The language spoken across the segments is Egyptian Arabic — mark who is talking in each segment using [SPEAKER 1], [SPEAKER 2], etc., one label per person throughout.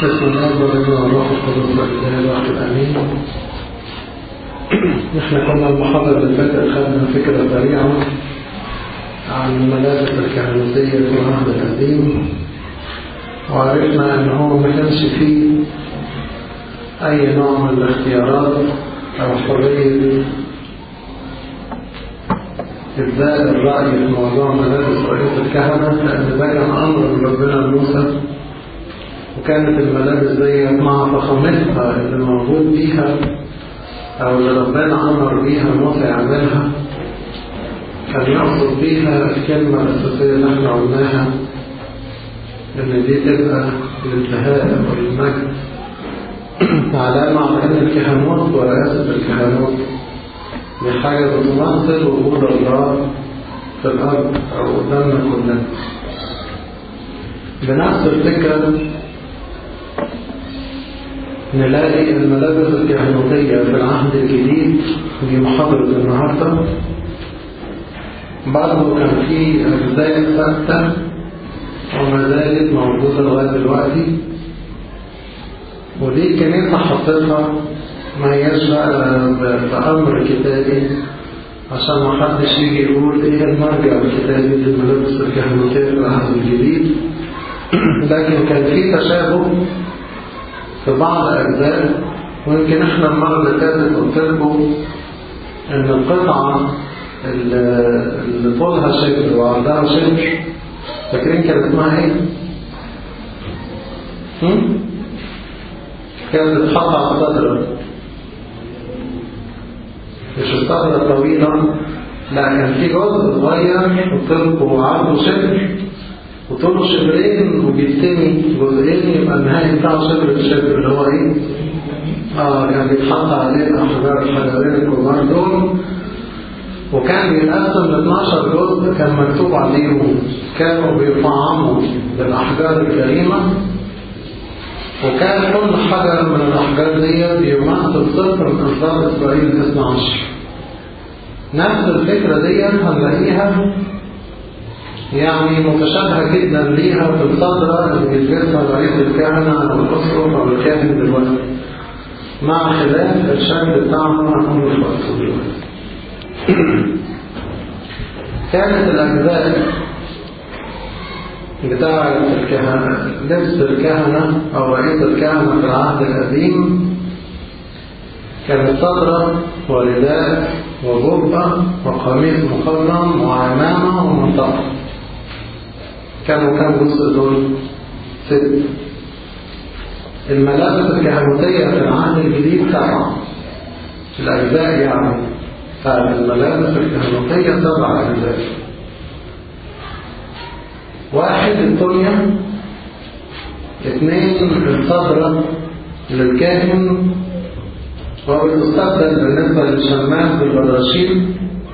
[SPEAKER 1] بسم الله والابن والروح القدس والإله الواحد الأمين نحن كنا المحاضرة اللي فاتت خدنا فكرة سريعة عن الملابس الكهنوتية في العهد القديم وعرفنا ان هو ما كانش فيه اي نوع من الاختيارات او حرية إبداء الرأي في موضوع ملابس رئيس الكهنة لأن ده كان أمر من ربنا لموسى وكانت الملابس دي مع فخامتها اللي موجود بيها أو اللي ربنا أمر بيها موسى يعملها كان يقصد بيها الكلمة الأساسية اللي احنا قلناها إن دي تبقى الانتهاء والمجد علامة على إن الكهنوت ورئاسة الكهنوت دي حاجة بتمثل وجود الله في الأرض أو قدامنا كلنا بنفس الفكرة نلاقي الملابس الكهنوتية في العهد الجديد دي محاضرة النهاردة برضه كان في أجزاء ثابتة وما زالت موجودة لغاية دلوقتي ودي الكنيسة حطتها ما هياش بأمر كتابي عشان ما حدش يجي يقول ايه المرجع الكتابي للملابس الكهنوتية في العهد الجديد لكن كان في تشابه في بعض أجزاء ويمكن احنا المرة اللي فاتت قلت لكم إن القطعة اللي طولها شبر وعرضها شبر فاكرين كانت اسمها ايه؟ هم؟ كانت بتتحط على الصدر مش الصدر طويلة لا كان في جزء صغير قلت لكم عرضه شبر وطوله شبرين وبيتني جزئين يبقى النهاية بتاعه شبر بشبر اللي هو ايه؟ اه كان بيتحط عليه الأحجار الحجرين الكبار دول وكان بيتقسم ل 12 جزء كان مكتوب عليهم كانوا بيطعموا بالأحجار الكريمة وكان كل حجر من الأحجار دي بيمثل صفر من أسرار إسرائيل 12 نفس الفكرة دي هنلاقيها يعني متشابهة جدا ليها في الصدرة اللي بيلبسها رئيس الكهنة أو الأسرة أو الكاهن دلوقتي مع خلاف الشكل بتاعها هنقول الفصل دلوقتي كانت الأجزاء بتاع الكهنة لبس الكهنة أو رئيس الكهنة في العهد القديم كانت صدرة ورداء وجبة وقميص مخضرم وعمامة ومنطقة كانوا كام جزء دول؟ ست الملابس الكهنوتية في العهد الجديد سبعة الأجزاء يعني فالملابس الكهنوتية سبع أجزاء واحد الدنيا اثنين الصدرة للكاهن وبتستبدل بالنسبة للشماس بالبراشيل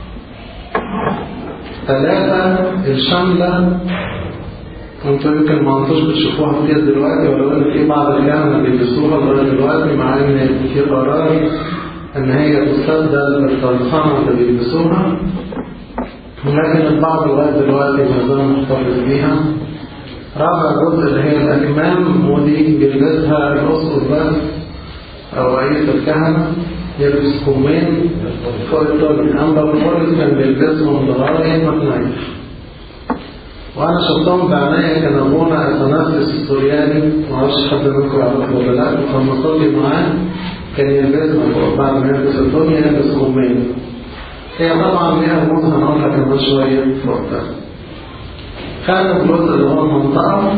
[SPEAKER 1] ثلاثة الشملة انتوا يمكن ما انتوش بتشوفوها كتير دلوقتي ولو ان في بعض الكهنة بيلبسوها لغاية دلوقتي مع ان في قرار ان هي تستبدل بالطلخانة اللي بيلبسوها لكن البعض لغاية دلوقتي ما زال محتفظ بيها رابع جزء اللي هي الأكمام ودي بيلبسها الأسقف بس أو رئيس الكهنة يلبس كمين فوق الطول أما الفرس كان بيلبسهم لغاية ما تنيح وأنا شفتهم بعناية كان أبونا أتنفس السورياني معرفش حد منكم يعرفه ولا لا كان مصلي معاه كان يلبسهم فوق بعد ما يلبس الدنيا يلبس كمين هي طبعا ليها رموز هنقولها كمان شوية في وقتها خامس جزء اللي هو المنطقة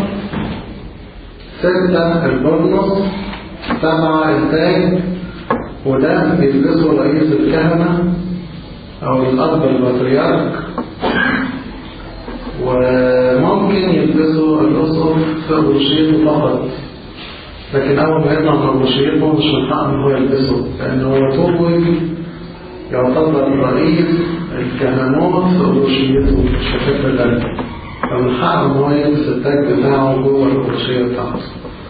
[SPEAKER 1] ستة البرنس سبعة التاج وده بيلبسه رئيس الكهنة أو الأب البطريرك وممكن يلبسه الأسقف في أبروشيته فقط لكن أول ما يطلع من أبروشيته مش من حقه إن هو يلبسه لأنه هو توج يعتبر رئيس الكهنوت في أبروشيته مش في الله فمن حقه إن هو يلبس التاج بتاعه جوه الأبروشية بتاعته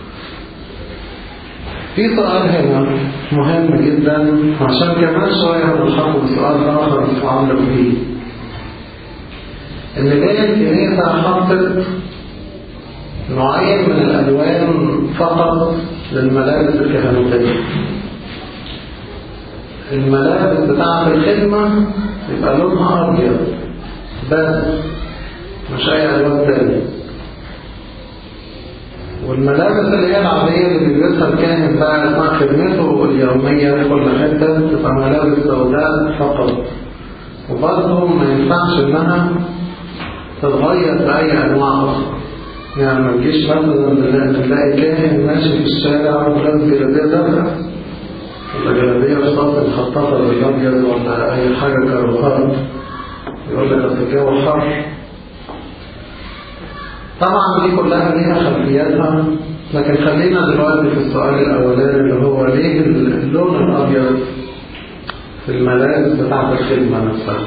[SPEAKER 1] في سؤال هنا مهم جدا عشان كمان شوية هنلحقه بسؤال آخر متعلق بيه إن جاي الكنيسة حطت نوعين من الألوان فقط للملابس الكهنوتية الملابس بتاعة الخدمة يبقى لونها أبيض بس مش أي ألوان تانية والملابس اللي هي العادية اللي بيلبسها الكاهن بقى أثناء خدمته اليومية في كل حتة تبقى ملابس سوداء فقط وبرضه ما ينفعش إنها تتغير بأي أنواع أخرى يعني ما تجيش مثلا تلاقي كاهن ماشي في الشارع ولابس جلابية زرقاء ولا جلابية رصاص مخططة بالأبيض ولا أي حاجة كروهات يقول لك أصل الجو حر طبعا دي كلها ليها خلفياتها لكن خلينا دلوقتي في السؤال الأولاني اللي هو ليه اللون الأبيض في الملابس بتاعت الخدمة نفسها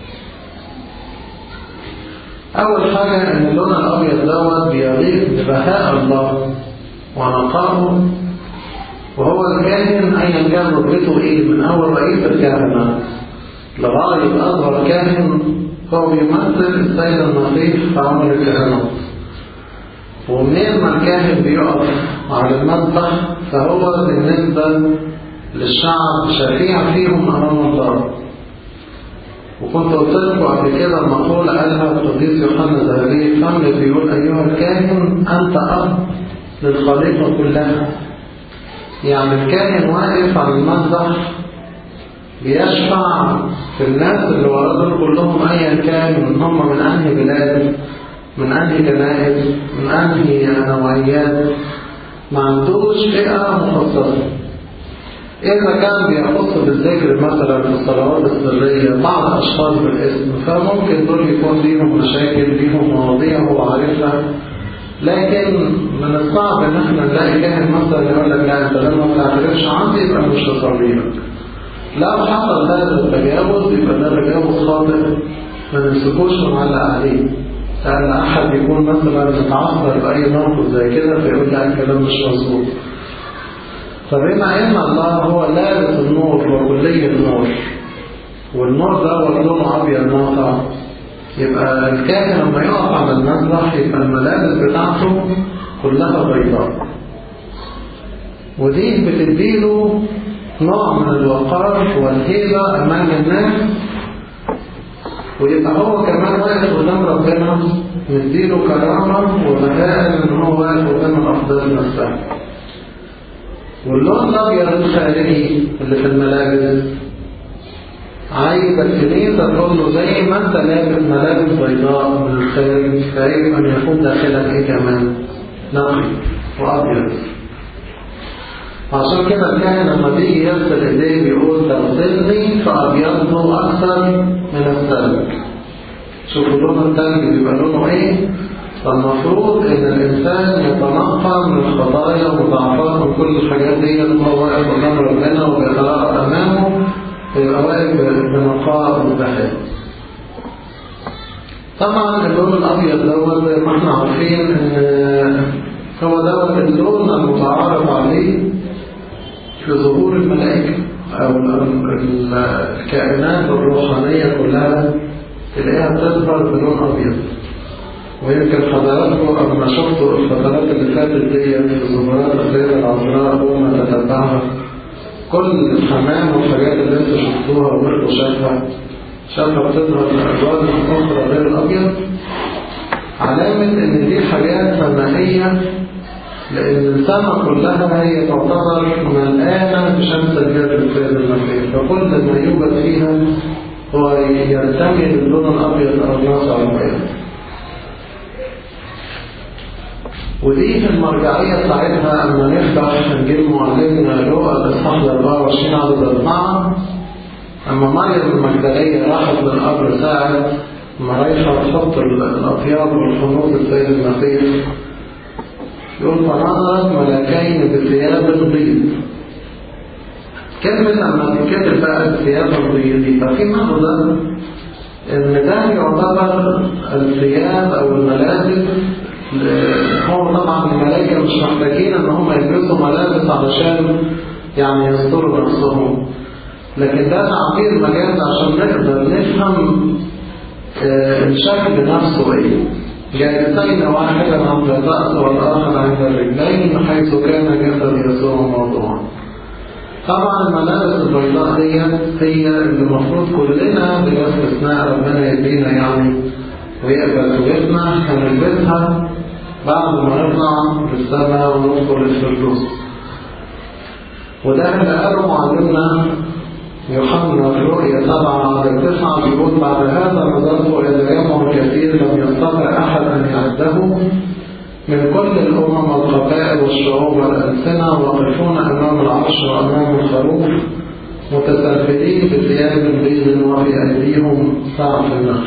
[SPEAKER 1] أول حاجة إن اللون الأبيض دوت بيليق ببهاء الله ونقائه وهو الكاهن أيا كان رتبته إيه من أول رئيس الكهنة لغاية أصغر كاهن هو بيمثل السيد المسيح في عمر الكهنوت ومنين ما الكاهن بيقف على المذبح فهو بالنسبة للشعب شفيع فيهم أمام الله وكنت قلت لكم قبل كده المقولة قالها القديس يوحنا ذهبي الفم بيقول أيها الكاهن أنت أب للخليقة كلها يعني الكاهن واقف على المذبح بيشفع في الناس اللي ورا دول كلهم أيا كان هم من أنهي بلاد من أنهي كنائس من أنهي نوعيات ما عندوش فئة مخصصة إذا كان بيخص بالذكر مثلا في الصلوات السرية بعض أشخاص بالاسم فممكن دول يكون ليهم مشاكل ليهم مواضيع هو عارفها لكن من الصعب إن احنا نلاقي كاهن مثلا يقول لك لا أنت لما ما تعترفش عندي يبقى مش هصلي لك لو حصل هذا التجاوز يبقى ده تجاوز خاطئ ما نمسكوش ونعلق عليه لأن أحد يكون مثلا متعصب بأي موقف زي كده فيقول لا الكلام مش مظبوط فبما ان الله هو لابس النور وكلي النور والنور ده لونه ابيض ناقع يبقى الكاهن لما يقف على المذبح يبقى الملابس بتاعته كلها بيضاء ودي بتديله نوع من الوقار والهيبة أمام الناس ويبقى هو كمان واقف قدام ربنا مديله كرامة ومكان إن هو واقف قدام الأفضل نفسها واللون الأبيض الخارجي اللي في الملابس عايز الكنيسة تقول له زي ما أنت لابس ملابس بيضاء من الخارج فيجب أن يكون داخلك إيه كمان نقي وأبيض عشان كده الكاهن لما بيجي يغسل ايديه بيقول تغسلني فأبيضه أكثر من الثلج شوفوا لون الثلج بيبقى لونه إيه فالمفروض ان الانسان يتنقى من الخطايا والضعفات وكل الحاجات دي هو واقف قدام ربنا وبيتراءى امامه يبقى واقف بنقاء وبحث طبعا اللون الابيض دوت زي ما احنا عارفين ان هو دوت اللون المتعارف عليه في ظهور الملائكه او الكائنات الروحانيه كلها تلاقيها بتظهر بلون ابيض ويمكن حضراتكم لما شفتوا الفترات اللي فاتت دي في ظهورات السيدة العذراء وما تتبعها كل الحمام والحاجات اللي انتوا شفتوها ومرقوا شافها شافها بتظهر في ألوان أخرى غير الأبيض علامة إن دي حاجات سمائية لأن السماء كلها هي تعتبر ملآنة بشمس الجد السيد المسيح فكل ما يوجد فيها هو يرتمي باللون الأبيض أو الناصع البيض ودي المرجعية بتاعتها أما نفتح نجيب معلمنا لوقا الإصحاح 24 عدد أربعة أما مريم المجدلية راحت للقبر ساعة ما رايحة تحط الأطياب والحنوط السيد المسيح يقول فنظرت ملكين بثياب بيض كلمة لما تتكتب بقى الثياب البيض دي ففي معنى إن ده يعتبر الثياب أو الملابس هو طبعا الملائكة مش محتاجين ان هم يلبسوا ملابس علشان يعني يستروا نفسهم لكن ده تعبير مجاز عشان نقدر نفهم الشكل نفسه ايه جالسين واحدا عند الرأس والآخر عند الرجلين حيث كان جسد يسوع موضوعا طبعا الملابس البيضاء دي هي اللي المفروض كلنا بلا استثناء ربنا يدينا يعني ويقبل توبتنا هنلبسها بعد ما نطلع للسماء وندخل الفردوس وده اللي قاله معلمنا يوحنا في رؤيا سبعة على التسعة بيقول بعد هذا نظرت إلى جمع كثير لم يستطع أحد أن يعده من كل الأمم والقبائل والشعوب والألسنة واقفون أمام العرش وأمام الخروف متسربلين بثياب بيض وفي أيديهم سعف النخل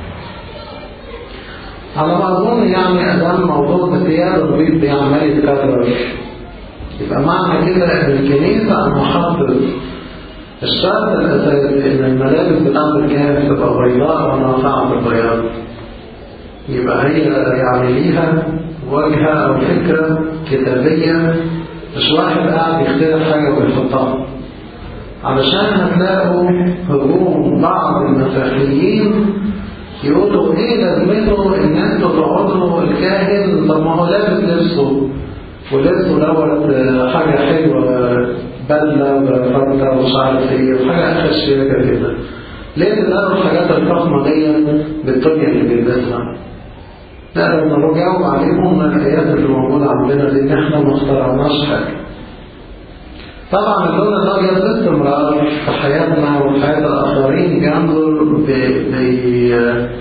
[SPEAKER 1] على ما أظن يعني أدام موضوع بثياب البيض دي عمال يتكرر يبقى معنى كده إن الكنيسة المحافظ الشرط الأساسي إن الملابس بتاعت الكهنة تبقى بيضاء ونافعة بالبياض يبقى هي يعني ليها وجهة أو فكرة كتابية مش واحد قاعد يخترع حاجة ويحطها علشان هتلاقوا هجوم بعض المسيحيين يقولوا ايه لازمته ان انتوا تقعدوا الكاهن طب ما هو لابس لبسه ولبسه دوت حاجة حلوة بدلة وفردة ومش عارف ايه وحاجة اخر شياكة كده ليه تلاقوا الحاجات الفخمة دي بالدنيا اللي بيلبسها لا لما نجاوب عليهم من الآيات اللي موجودة عندنا دي إن إحنا ما اخترعناش حاجة. طبعا اللون الأبيض باستمرار في حياتنا وفي حياة الآخرين بينظر بي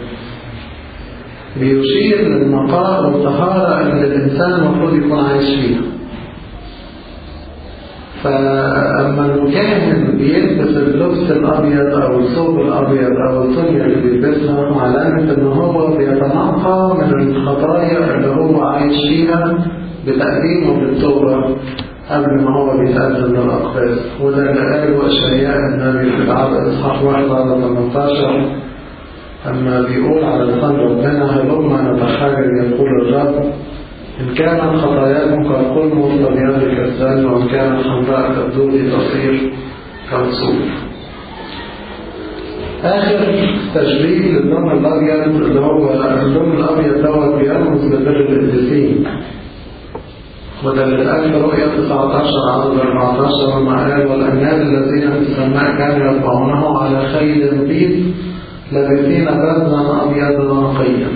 [SPEAKER 1] بيشير للنقاء والطهارة اللي الإنسان المفروض يكون عايش فيها. فأما الكاهن بيلبس اللبس الأبيض أو الثوب الأبيض أو الطنية اللي بيلبسها علامة إن هو بيتنقى من الخطايا اللي هو عايش فيها بتقديمه للتوبة قبل ما هو بيتقدم للأقداس وده اللي قاله أشعياء النبي في العدد إصحاح واحد على 18 أما بيقول على لسان ربنا هلما نتحرر يقول الرب إن كانت خطاياكم كالقلم فبيد كالزال وإن كانت حمراء كالدود تصير كالصوف آخر تشبيه للدم الأبيض اللي هو الدم الأبيض دوت بيرمز لبر القديسين وده اللي اتقال في رؤية 19 عدد 14 لما قال والأناد الذين في السماء كانوا يتبعونه على خيل بيض لابسين بدنا أبيض نقيا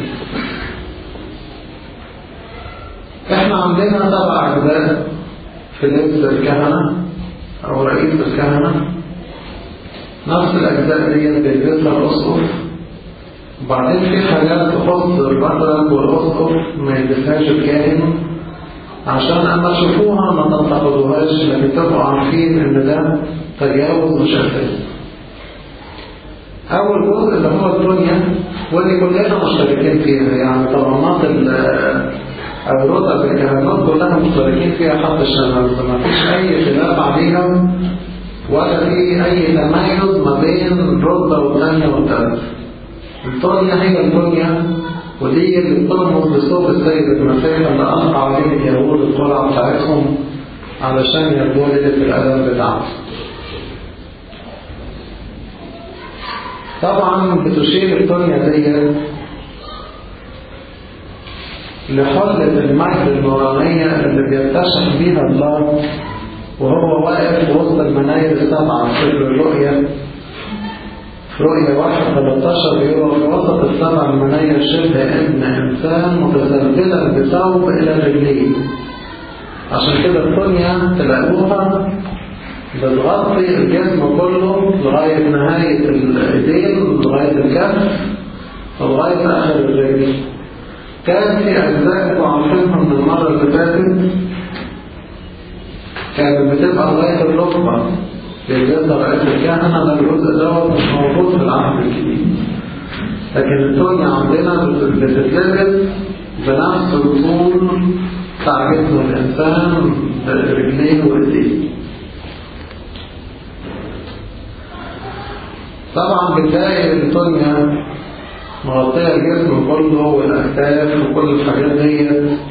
[SPEAKER 1] احنا عندنا سبع أجزاء في لبس الكهنة أو رئيس الكهنة نفس الأجزاء دي بيلبسها الأسقف وبعدين في حاجات تخص المدرك والأسقف ما يلبسهاش الكاهن عشان أما تشوفوها ما تنتقدوهاش لكن تبقوا عارفين إن ده تجاوز مشخص أول جزء اللي هو الدنيا واللي كلنا مشتركين فيها يعني طبعات أو الرتب الكهنوت كلها مشتركين فيها حتى الشمال ما فيش أي خلاف عليها ولا في أي تميز ما بين رتبة والثانية والثالثة الدنيا هي الدنيا ودي اللي بترمز لصوت السيد المسيح اللي ألقى عليه اليهود القرعة بتاعتهم علشان يربوا ليلة الأذان بتاعته طبعا بتشير الدنيا دي لحلة المجد النورانية اللي بيكتشف بيها الله وهو واقف وسط المناير السبعة في سفر الرؤيا في رؤيا واحد 13 بيقول في وسط السبع المناير شبه ابن إنسان متسلسلا بثوب إلى رجليه عشان كده الدنيا تلاقوها بتغطي الجسم كله لغاية نهاية الإيدين لغاية الكف ولغاية آخر الرجل كان في أجزاء تعرفينها من المرة اللي فاتت كانت بتبقى لغاية الركبة بيجلس رئيس الكهنة ده الجزء دوت مش موجود في العهد الجديد لكن الدنيا عندنا بتتلبس بنفس الطول بتاع جسم الإنسان برجليه وإيديه طبعا بداية الدنيا مغطية الجسم كله والأكتاف وكل الحاجات دي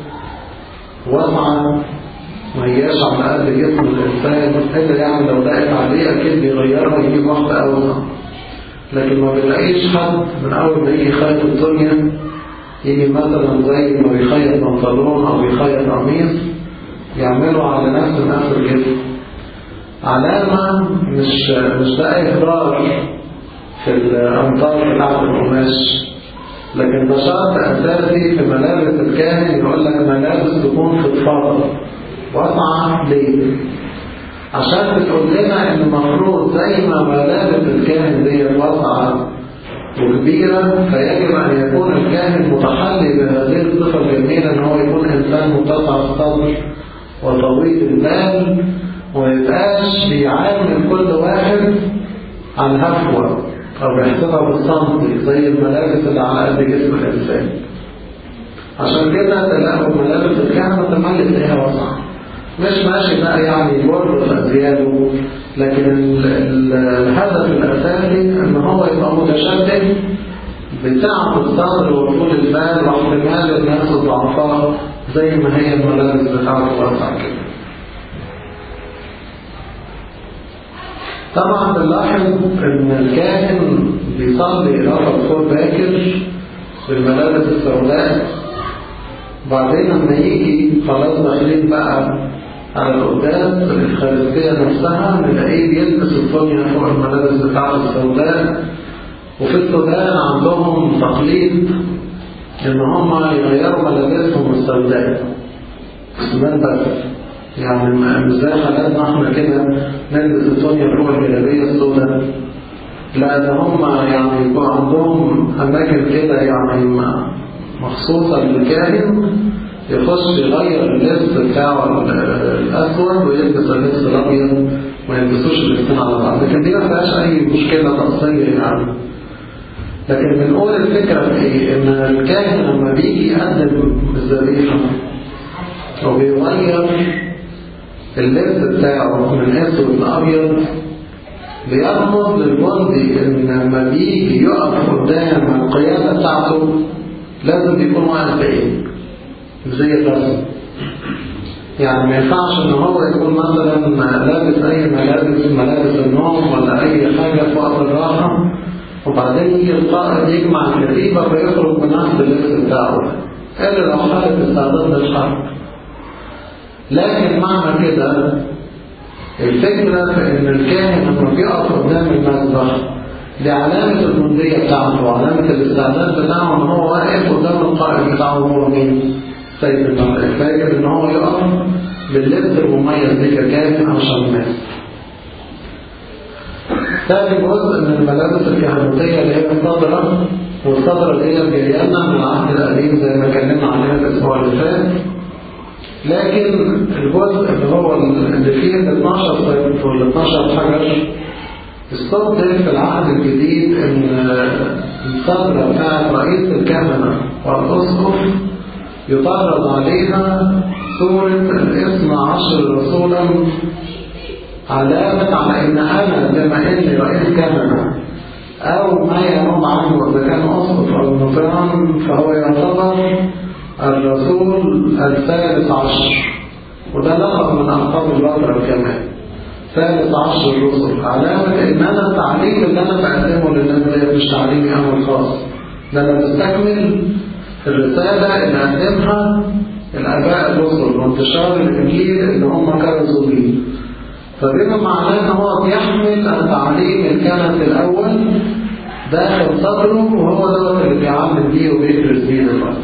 [SPEAKER 1] واسعة ما هياش على قد جسم الإنسان إلا يعني لو لقيت عليه أكيد بيغيرها يجيب واحدة أوسع لكن ما بنلاقيش حد من أول ما يجي خالق الدنيا يجي مثلا زي ما بيخيط بنطلون أو بيخيط قميص يعملوا على نفس نفس الجسم علامة مش مش ده إخراج في الأمطار بتاعة القماش لكن ده شرط أساسي في ملابس الكاهن يقول لك ملابس تكون فضفاضة واسعة ليه؟ عشان بتقول لنا إن المفروض زي ما ملابس الكاهن دي واسعة وكبيرة فيجب أن يكون الكاهن متحلي بهذه الصفة الجميلة إن هو يكون إنسان متسع الصدر وطويل البال ويبقاش بيعامل كل واحد على الهفوة أو بيحسبها بالسنتي زي الملابس اللي على قد جسم الإنسان عشان كده تلاقوا ملابس الكهنة تملي تلاقيها واسعة مش ماشي بقى يعني يورط في أزياده لكن ال ال الهدف الأساسي إن هو يبقى متشبه بتعب الصدر وطول البال واحتمال الناس الضعفاء زي ما هي الملابس بتاعته واسعة كده طبعا بنلاحظ ان الكاهن بيصلي إضافة الفور باكر بالملابس السوداء بعدين لما يجي خلاص داخلين بقى على القدام الخارجية نفسها نلاقيه بيلبس الطنية فوق الملابس بتاعته السوداء وفي السودان عندهم تقليد ان هم يغيروا ملابسهم السوداء من بس يعني مش زي حالاتنا احنا كده نلبس الدنيا فوق الجلابيه السوداء لا ده هم يعني يكون عندهم اماكن كده يعني مخصوصه للكاهن يخش يغير اللبس بتاعه الاسود ويلبس اللبس الابيض ما يلبسوش اللبسين على بعض لكن دي ما فيهاش اي مشكله تقصير يعني لكن بنقول الفكره في ايه؟ ان الكاهن لما بيجي يقدم الذبيحه وبيغير اللبس بتاعه من اسود لابيض بيرمز للجندي ان لما بيجي يقف قدام القياده بتاعته لازم يكون واقف بايه؟ زي الرسم يعني ما ينفعش ان هو يكون مثلا لابس اي ملابس ملابس النوم ولا اي حاجه في وقت الراحه وبعدين يجي القائد يجمع الكتيبه فيخرج بنفس اللبس بتاعه الا لو حاله استعداد للحرب لكن معنى كده الفكرة في ان الكاهن لما بيقف قدام المذبح دي علامة الجندية بتاعته وعلامة الاستعداد بتاعه ان هو واقف قدام القائد بتاعه هو مين؟ سيد الملك فاكر ان هو يقف باللبس المميز دي ككاهن عشان الناس ثاني جزء من الملابس الكهنوتية اللي هي الصدرة والصدرة اللي هي جايه لنا من العهد القديم زي ما اتكلمنا عليها الاسبوع اللي فات لكن الجزء اللي هو اللي فيه ال 12 طيب وال 12 حجر استبدل في العهد الجديد ان الصدرة بتاعت رئيس الكهنة والأسقف يطرد عليها سورة الاثنى عشر رسولا علامة على ان انا بما اني رئيس كهنة او ما ينوب عنه اذا كان اسقف او نظام فهو يعتبر الرسول الثالث عشر وده لقب من ألقاب البطرة كمان ثالث عشر الرسل علامة إن أنا التعليم اللي أنا بقدمه للناس ده مش تعليمي أنا الخاص ده أنا بستكمل الرسالة اللي قدمها الآباء الرسل وانتشار الإنجيل اللي هم كرزوا بيه فبما معناه إن هو بيحمل التعليم الكهنة الأول داخل صدره وهو دوت اللي بيعلم بيه وبيدرس بيه دلوقتي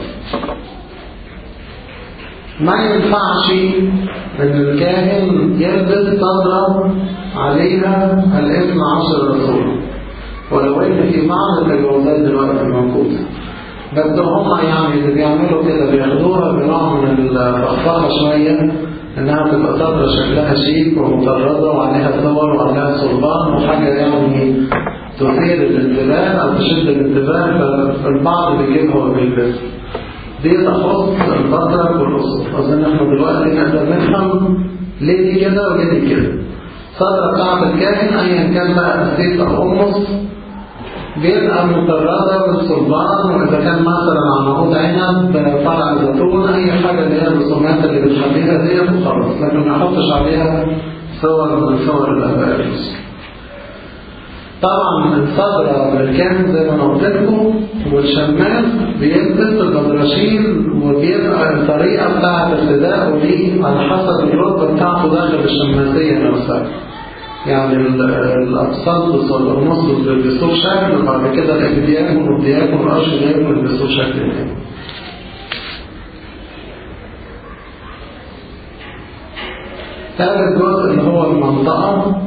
[SPEAKER 1] ما ينفعش ان الكاهن يلبس صدرة عليها الاثنى عشر رسول ولو ان في بعض التجاوزات دلوقتي موجودة بس هم يعني اللي بيعملوا كده بياخدوها بنوع من الفخفخة شوية انها تبقى صدرة شكلها شيك ومطردة وعليها صور وعليها صلبان وحاجة يعني تثير الانتباه او تشد الانتباه فالبعض بيجيبها وبيلبسها دي تخص البطرة والأسر أظن احنا دلوقتي نقدر نفهم ليه دي كده وليه دي كده صدرة بتاعت الكاهن أيا كان بقى أسيس أو أمس بيبقى مطردة بالصلبان وإذا كان مثلا عنقود عنب فرع زيتون أي حاجة اللي هي الرسومات اللي بتخليها ديت وخلاص لكن ما نحطش عليها صور من صور الآباء طبعا الصدرة بالكامل زي ما انا قلت لكم والشماس بيلبس البدرشين وبيبقى الطريقة بتاعة ارتدائه دي على حسب الرتبة بتاعته داخل الشماسية نفسها يعني الأبسطس والأنص بيلبسوه شكل وبعد كده الإبدياكم والدياكم والأرشدياكم بيلبسوه شكل تاني ثالث جزء اللي هو المنطقة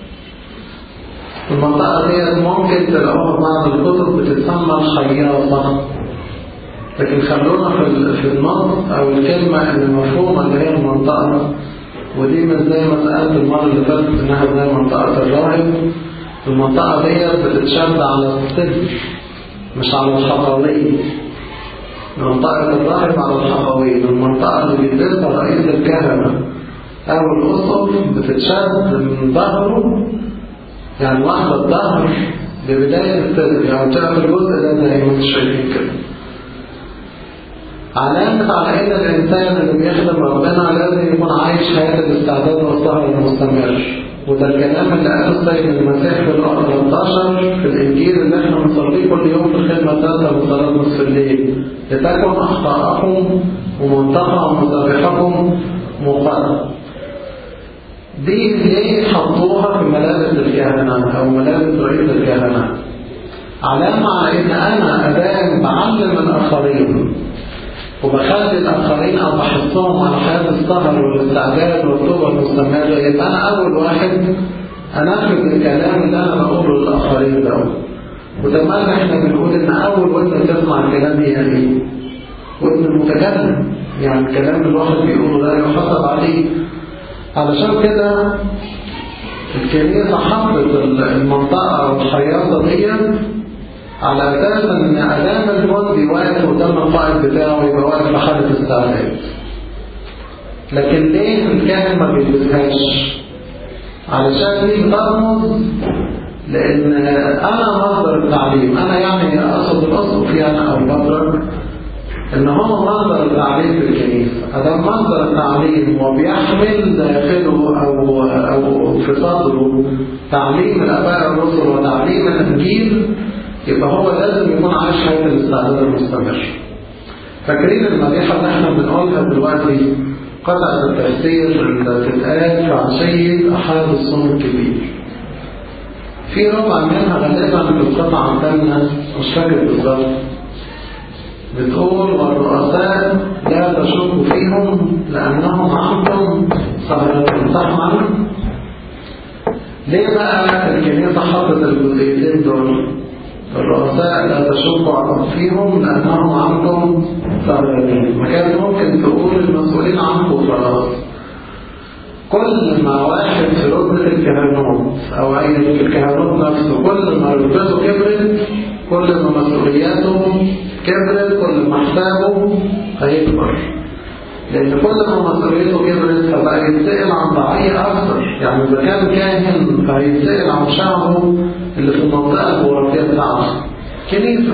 [SPEAKER 1] المنطقة دي ممكن تلاقوها في بعض الكتب بتتسمى الخياطة لكن خلونا في في النص أو الكلمة المفهومة اللي هي المنطقة ودي من زي ما سألت المرة اللي فاتت إنها زي منطقة الراهب المنطقة دي بتتشد على الصدر مش على الحقوية منطقة الراهب على الحقوية المنطقة اللي بيلبسها رئيس الكهنة أو الأسقف بتتشد من ظهره يعني واحدة الظهر ببداية الصدر يعني تعرف الجزء ده زي ما انتم شايفين كده علامة على إن الإنسان اللي بيخدم ربنا لازم يكون عايش حياة الاستعداد والسهر المستمر وده الكلام اللي قاله السيد المسيح في الأرض 13 في الإنجيل اللي احنا بنصليه كل يوم في الخدمة الثالثة وصلاة نصف الليل لتكن أخطاءكم ومنتقى مذابحكم مقرر دي ليه حطوها في ملابس الكهنة أو ملابس رئيس الكهنة علامة على إن أنا أدام بعلم الآخرين وبخلي الآخرين أو بحثهم على حياة السهر والاستعداد والتوبة المستمرة يبقى أنا أول واحد أنفذ الكلام اللي أنا بقوله للآخرين ده وده ما احنا بنقول إن أول ودن تسمع الكلام هي إيه؟ ودن المتكلم يعني الكلام اللي الواحد بيقوله ده يحاسب عليه علشان كده الكنيسة حطت المنطقة والخياطة دي على أساس إن أدام الجندي واقف قدام القائد بتاعه يبقى واقف في حالة استعداد. لكن ليه الكاهن ما بيلبسهاش؟ علشان دي بترمز لأن أنا مصدر التعليم، أنا يعني أقصد الأسقف يعني أو البطرك ان هو مصدر التعليم في الكنيسة ادام مصدر التعليم وبيحمل داخله او او في صدره تعليم الاباء الرسل وتعليم الانجيل يبقى هو لازم يكون عايش حياة الاستعداد المستمر فاكرين المديحة اللي احنا بنقولها دلوقتي قطعة التفسير اللي بتتقال في عشية أحد الصوم الكبير في ربع منها غالبا في القطعة الثامنة مش فاكر بالظبط بتقول والرؤساء لا تشك فيهم لأنهم عندهم صهرتهم صح معنا؟ ليه بقى الكنيسة حطت الجزئيتين دول؟ الرؤساء لا تشك فيهم لأنهم عندهم صهرتين ما كانت ممكن تقول المسؤولين عنكم خلاص كل ما واحد في رتبة الكهنوت أو أي الكهنوت نفسه كل ما رتبته كبرت كل ما مسؤولياته كبرت كل ما حسابه هيكبر لأن كل ما مسؤوليته كبرت فبقى يتسأل عن ضعية أكثر يعني إذا كان كاهن فهيتسأل عن شعبه اللي في المنطقة الجغرافية بتاعته كنيسة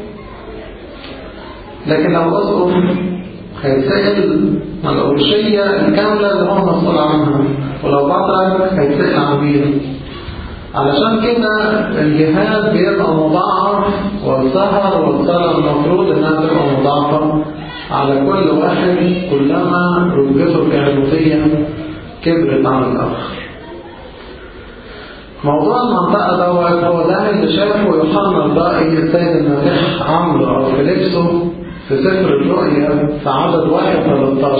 [SPEAKER 1] لكن لو أسقف هيتسأل عن الأوشية الكاملة اللي هو مسؤول عنها ولو بطرك هيتسأل عن مين علشان كده الجهاد بيبقى مضاعف والسهر والصلاة المفروض انها تبقى مضاعفة على كل واحد كلما رتبته الكهنوتية كبرت عن الآخر. موضوع المنطقة دوت هو ده اللي شافه يوحنا الرائي السيد المسيح عمرو أو فيليكسو في سفر الرؤيا في عدد واحد 13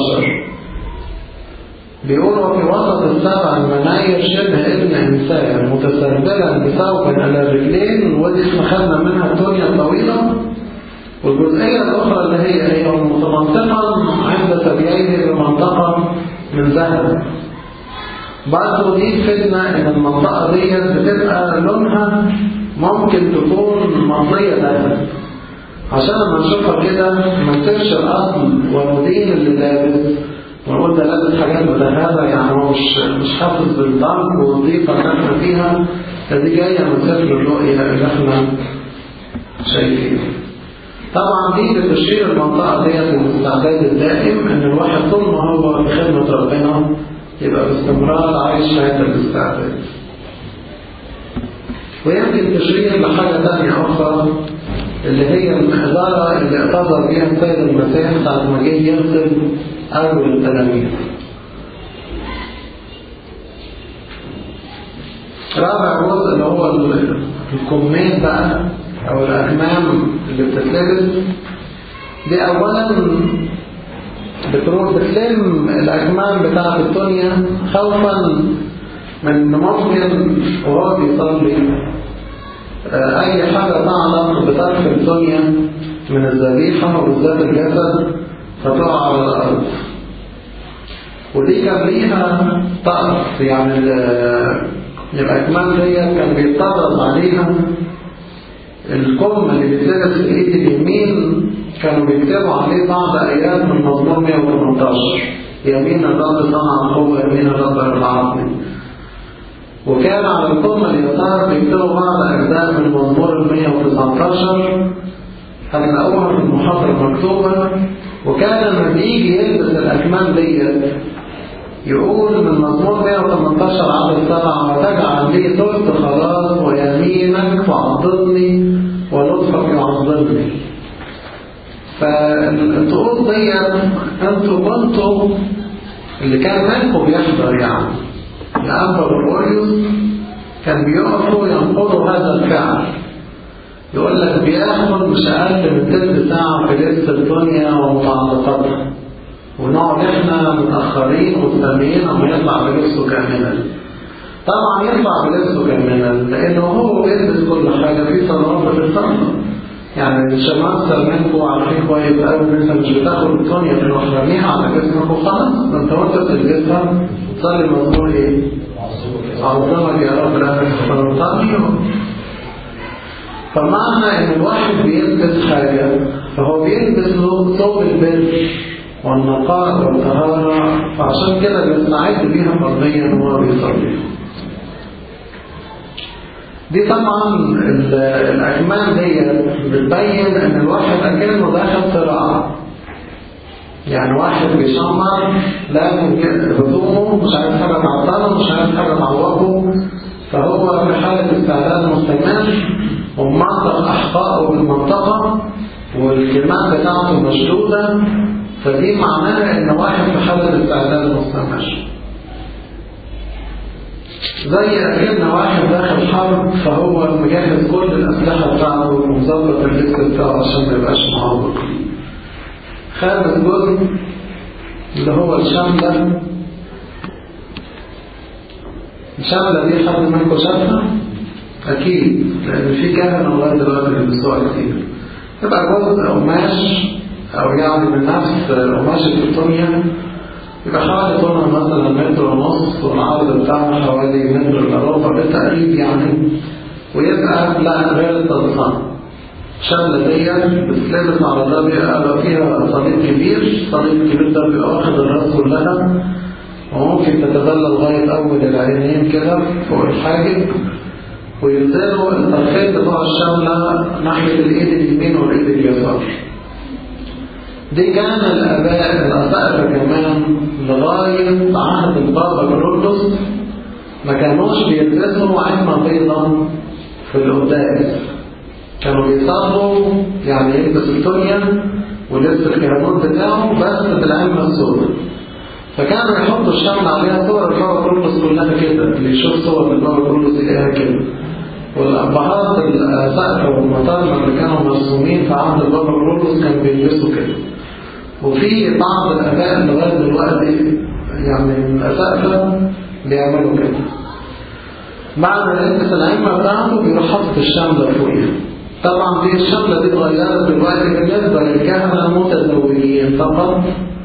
[SPEAKER 1] بيقول وفي وسط السبع المناير شبه ابن إنسان متسربلا بثوب على الرجلين ودي احنا خدنا منها الدنيا الطويلة والجزئية الأخرى اللي هي هي متمنطقا عند ثدييه بمنطقة من ذهب برضه دي فتنة إن المنطقة دي بتبقى لونها ممكن تكون مطية ذهب عشان لما نشوفها كده ما نسيبش الأصل والمدين اللي لابس ونقول ده لابس حاجات متهابة يعني هو مش مش حافظ بالضرب والضيقة اللي احنا فيها فدي جاية من سفر الرؤيا اللي احنا شايفينه. طبعا دي بتشير المنطقة ديت للاستعداد الدائم ان الواحد طول ما هو في خدمة ربنا يبقى باستمرار عايش حياة الاستعداد. ويمكن تشريح لحاجة تانية أخرى اللي هي المحضرة اللي اعتذر بيها السيد المسيح ساعة ما جه يغسل أول التلاميذ رابع جزء اللي هو الكمين بقى أو الأكمام اللي بتتلبس دي أولا بتروح بتلم الأكمام بتاعة الدنيا خوفا من إن ممكن وهو بيصلي أي حاجة تعلق بطرف الدنيا من الذبيحة وبالذات الجسد فتقع على الأرض ودي كان ليها طرف يعني الأكمام دي كان بيتطرز عليها الكم اللي بيتلبس في الايد اليمين كانوا بيكتبوا عليه بعض ايات من مزمور 118 يمين الرب صنع قوة يمين الرب ارفعني وكان على الكم اليسار بيكتبوا بعض اجزاء من مزمور 119 هتلاقوها في المحاضرة مكتوبة وكان لما بيجي يلبس الاكمام ديت يقول من مزمور 118 عدد سبعة وتجعل لي ثلث خلاص ويمينك تعضدني ولطفك يعضدني فالطقوس دي انتوا كنتوا اللي كان منكم بيحضر يعني الأنبا والأوريوس كان بيقفوا ينقضوا هذا الفعل يقول لك بياخد مش أقل من تلت ساعة في لبس الدنيا ومتعلقاتها ونقعد احنا متأخرين مستنيين اما يطلع بلبسه كاملا طبعا يطلع بلبسه كاملا لانه هو بيلبس كل حاجة في صلوات بتتصنع يعني الشمال منكم عارفين كويس قوي ان انت مش بتاخد الدنيا من وحرميها على جسمك وخلاص ده انت وانت بتلبسها تصلي المزمور ايه؟ عظمك يا رب لانك فنصلي فمعنى ان الواحد بيلبس حاجة فهو بيلبس له ثوب البر والنقاء والطهارة فعشان كده بيستعد بيها فرضيا وهو بيصلي دي طبعا الأجمال دي بتبين ان الواحد أكنه داخل صراع يعني واحد بيشمر لازم هدومه مش عايز حاجة تعطله مش عايز حاجة تعوقه فهو في حالة استعداد مستمر ومنطق أحقائه بالمنطقة والكلمات بتاعته مشدودة فدي معناها ان واحد في حالة استعداد مستمر زي اكن واحد داخل حرب فهو مجهز كل الاسلحة بتاعته ومظبط اللبس بتاعه عشان ما يبقاش معوق خامس جزء اللي هو الشملة الشملة دي حد منكم شافها؟ أكيد لأن في كهنة لغاية دلوقتي بيلبسوها كتير تبقى جزء قماش أو يعني من نفس قماشة الدنيا يبقى حوالي طولها مثلا متر ونص والعرض بتاعها حوالي متر إلا ربع بالتقريب يعني ويبقى لا غير التضخام الشملة دي بتتلبس على ده بيبقى فيها صليب كبير الصليب الكبير ده بيبقى واخد الراس كلها وممكن تتبلى لغاية أول العينين كده فوق الحاجب وينزلوا الطرفين بتوع الشملة ناحية الإيد اليمين والإيد اليسار دي كان الآباء الأسقف كمان لغاية عهد البابا كرولوس ما كانوش بيلبسوا عمة بيضا في القداس كانوا بيصلوا يعني يلبس الدنيا ولبس الكهنوت بتاعه بس بالعمة السوداء فكانوا يحطوا الشمل عليها صور البابا كرولوس كلها كده اللي يشوف صور البابا كرولوس يلاقيها كده والأبهات السقف والمطارمة اللي كانوا مرسومين في عهد البابا كرولوس كانوا بيلبسوا كده وفي بعض الآباء لغاية دلوقتي يعني من الأسقفة بيعملوا كده بعد ما يلبس العمة بتاعته بيروح حاطط الشملة فوقيها طبعا دي الشملة دي اتغيرت دلوقتي بالنسبة للكهنة المتزوجين فقط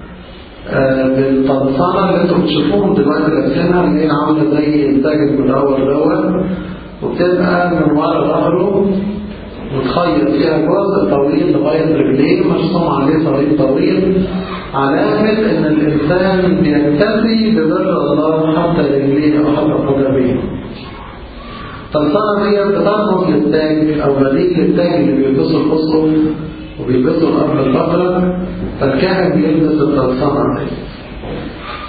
[SPEAKER 1] آه بالطلسانة اللي انتم بتشوفوهم دلوقتي لابسينها اللي هي عاملة زي التاج المدور دوت وبتبقى من ورا ظهره متخيط فيها جزء طويل لغاية رجليه مرسوم عليه صليب طويل علامة ان الانسان بيكتفي ببر الله حتى رجليه او حتى قدميه فالصلاة دي بترمز للتاج او بديل للتاج اللي بيلبسه الاسقف وبيلبسه الاب الفقرة فالكاهن بيلبس التلصنة دي